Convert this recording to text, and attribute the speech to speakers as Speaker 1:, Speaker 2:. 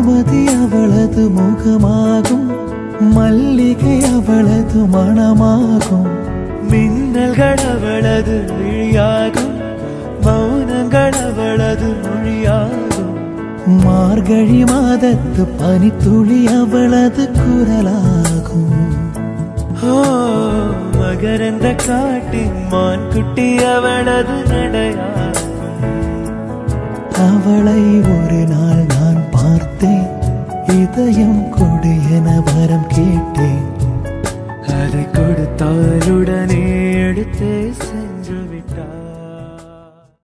Speaker 1: முழுமதி அவளது முகமாகும் மல்லிகை அவளது மணமாகும்
Speaker 2: மின்னல்கள் அவளது விழியாகும் மௌனங்கள் அவளது மொழியாகும்
Speaker 1: மார்கழி மாதத்து பனித்துளி அவளது குரலாகும்
Speaker 2: ஓ மகரந்த காட்டின் மான் குட்டி அவளது நடையாகும்
Speaker 1: அவளை ஒரு நாள் நான் பார்த்தேன் இதயம் கொடு என வரம் கேட்டேன்
Speaker 2: அதை கொடுத்தாலுடனே எடுத்தே சென்றேன்